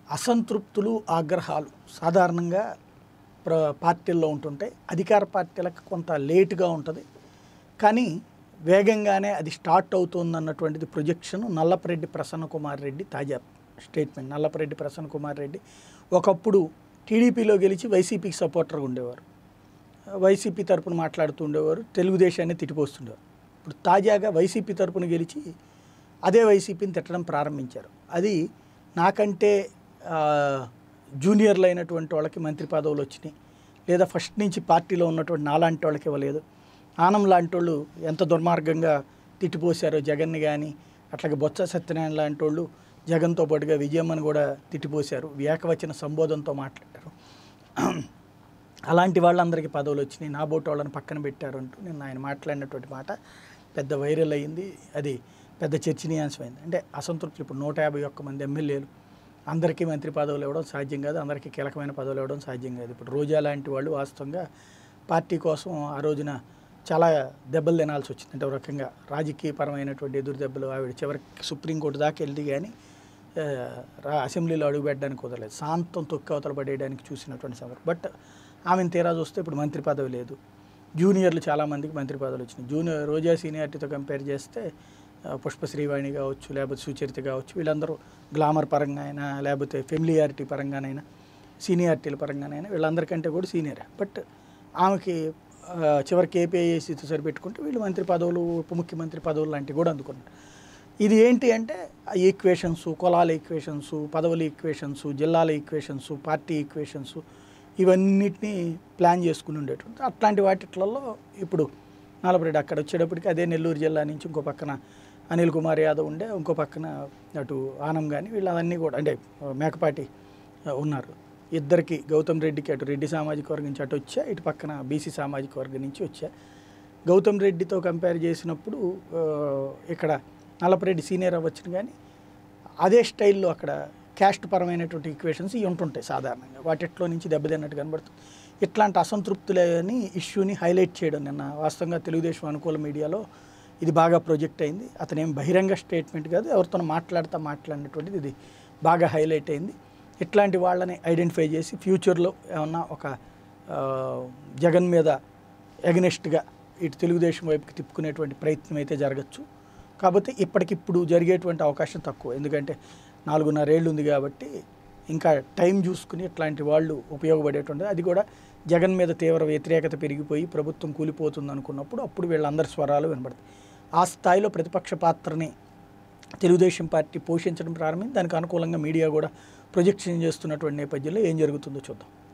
అసంతృప్తులు ఆగ్రహాలు సాధారణంగా ప్ర పార్టీల్లో ఉంటుంటాయి అధికార పార్టీలకు కొంత లేటుగా ఉంటుంది కానీ వేగంగానే అది స్టార్ట్ అవుతుంది అన్నటువంటిది ప్రొజెక్షన్ నల్లపరెడ్డి ప్రసన్న కుమార్ రెడ్డి తాజా స్టేట్మెంట్ నల్లపరెడ్డి ప్రసన్న కుమార్ రెడ్డి ఒకప్పుడు టీడీపీలో గెలిచి వైసీపీకి సపోర్టర్గా ఉండేవారు వైసీపీ తరపున మాట్లాడుతూ ఉండేవారు తెలుగుదేశాన్ని తిట్టిపోస్తుండేవారు ఇప్పుడు తాజాగా వైసీపీ తరపున గెలిచి అదే వైసీపీని తిట్టడం ప్రారంభించారు అది నాకంటే ఆ, జూనియర్లు అయినటువంటి వాళ్ళకి మంత్రి పదవులు వచ్చినాయి లేదా ఫస్ట్ నుంచి పార్టీలో ఉన్నటువంటి నాలాంటి వాళ్ళకి ఇవ్వలేదు ఆనం లాంటి వాళ్ళు ఎంత దుర్మార్గంగా తిట్టిపోశారో జగన్ని కానీ అట్లాగే బొత్స సత్యనారాయణ లాంటి వాళ్ళు జగన్తో పాటుగా విజయమ్మని కూడా తిట్టిపోశారు ఏకవచన సంబోధనతో మాట్లాడారు అలాంటి వాళ్ళందరికీ పదవులు వచ్చినాయి నా బోటు వాళ్ళని పక్కన పెట్టారు అంటూ నిన్న ఆయన మాట్లాడినటువంటి మాట పెద్ద వైరల్ అయ్యింది అది పెద్ద చర్చనీయాంశమైంది అంటే అసంతృప్తులు ఇప్పుడు నూట యాభై ఒక్క మంది ఎమ్మెల్యేలు అందరికీ మంత్రి పదవులు ఇవ్వడం సాధ్యం కాదు అందరికీ కీలకమైన పదవులు ఇవ్వడం సాధ్యం కాదు ఇప్పుడు రోజా లాంటి వాళ్ళు వాస్తవంగా పార్టీ కోసం ఆ రోజున చాలా దెబ్బలు తినాల్సి వచ్చింది అంటే ఒక రకంగా రాజకీయపరమైనటువంటి ఎదురు దెబ్బలు ఆవిడ చివరికి సుప్రీంకోర్టు దాకా వెళ్ళి కానీ ఆ, రా అసెంబ్లీలో అడుగుపెట్టడానికి కుదరలేదు శాంతం తొక్కి అవతల పడేయడానికి చూసినటువంటి సందర్భం బట్ ఆమెను తీరా చూస్తే ఇప్పుడు మంత్రి పదవి లేదు జూనియర్లు చాలామందికి మంత్రి పదవులు వచ్చినాయి జూనియర్ రోజా సీనియారిటీతో కంపేర్ చేస్తే ఆ, పుష్ప శ్రీవాణి కావచ్చు లేకపోతే సుచరిత కావచ్చు వీళ్ళందరూ గ్లామర్ పరంగా అయినా లేకపోతే ఫెమిలియారిటీ పరంగానైనా సీనియారిటీల పరంగానైనా వీళ్ళందరికంటే కూడా సీనియరే బట్ ఆమెకి ఆ, చివరికి ఏపీఐఏసీతో సరిపెట్టుకుంటే వీళ్ళు మంత్రి పదవులు ఉప ముఖ్యమంత్రి పదవులు లాంటివి కూడా అందుకున్నారు ఇది ఏంటి అంటే ఆ ఈక్వేషన్స్ కులాల ఈక్వేషన్స్ పదవుల ఈక్వేషన్స్ జిల్లాల ఈక్వేషన్స్ పార్టీ ఈక్వేషన్స్ ఇవన్నిటిని ప్లాన్ చేసుకుని ఉండేటువంటి అట్లాంటి వాటిట్లలో ఇప్పుడు నలభరెడ్డి అక్కడ వచ్చేటప్పటికి అదే నెల్లూరు జిల్లా నుంచి ఇంకో పక్కన అనిల్ కుమార్ యాదవ్ ఉండే ఇంకో పక్కన అటు ఆనం కానీ వీళ్ళవన్నీ కూడా అంటే మేకపాటి ఆ, ఉన్నారు ఇద్దరికి గౌతమ్ రెడ్డికి అటు రెడ్డి సామాజిక వర్గం నుంచి అటు వచ్చా ఇటు పక్కన బీసీ సామాజిక వర్గం నుంచి వచ్చా గౌతమ్ రెడ్డితో కంపేర్ చేసినప్పుడు ఆ, ఇక్కడ నలపరెడ్డి సీనియర్ అవ్వచ్చును కానీ అదే స్టైల్లో అక్కడ క్యాస్ట్ పరమైనటువంటి ఈక్వేషన్స్ ఇవి ఉంటుంటాయి సాధారణంగా వాటిట్లో నుంచి దెబ్బతిన్నట్టు కనబడుతుంది ఇట్లాంటి అసంతృప్తులని ఇష్యూని హైలైట్ చేయడం నిన్న వాస్తవంగా తెలుగుదేశం అనుకూల మీడియాలో ఇది బాగా ప్రొజెక్ట్ అయింది అతను ఏం బహిరంగ స్టేట్మెంట్ కాదు ఎవరితో మాట్లాడుతూ మాట్లాడినటువంటిది ఇది బాగా హైలైట్ అయింది ఇట్లాంటి వాళ్ళని ఐడెంటిఫై చేసి ఫ్యూచర్లో ఏమన్నా ఒక ఆ, జగన్ మీద ఎగనెస్ట్గా ఇటు తెలుగుదేశం వైపుకి తిప్పుకునేటువంటి ప్రయత్నం అయితే జరగచ్చు కాకపోతే ఇప్పటికిప్పుడు జరిగేటువంటి అవకాశం తక్కువ ఎందుకంటే నాలుగున్నరేళ్ళు ఉంది కాబట్టి ఇంకా టైం చూసుకుని ఇట్లాంటి వాళ్ళు ఉపయోగపడేటువంటి అది కూడా జగన్ మీద తీవ్ర వ్యతిరేకత పెరిగిపోయి ప్రభుత్వం కూలిపోతుంది అనుకున్నప్పుడు అప్పుడు వీళ్ళందరి స్వరాలు వినబడతాయి ఆ స్థాయిలో ప్రతిపక్ష పాత్రని తెలుగుదేశం పార్టీ పోషించడం ప్రారంభించి దానికి అనుకూలంగా మీడియా కూడా ప్రొజెక్షన్ చేస్తున్నటువంటి నేపథ్యంలో ఏం జరుగుతుందో చూద్దాం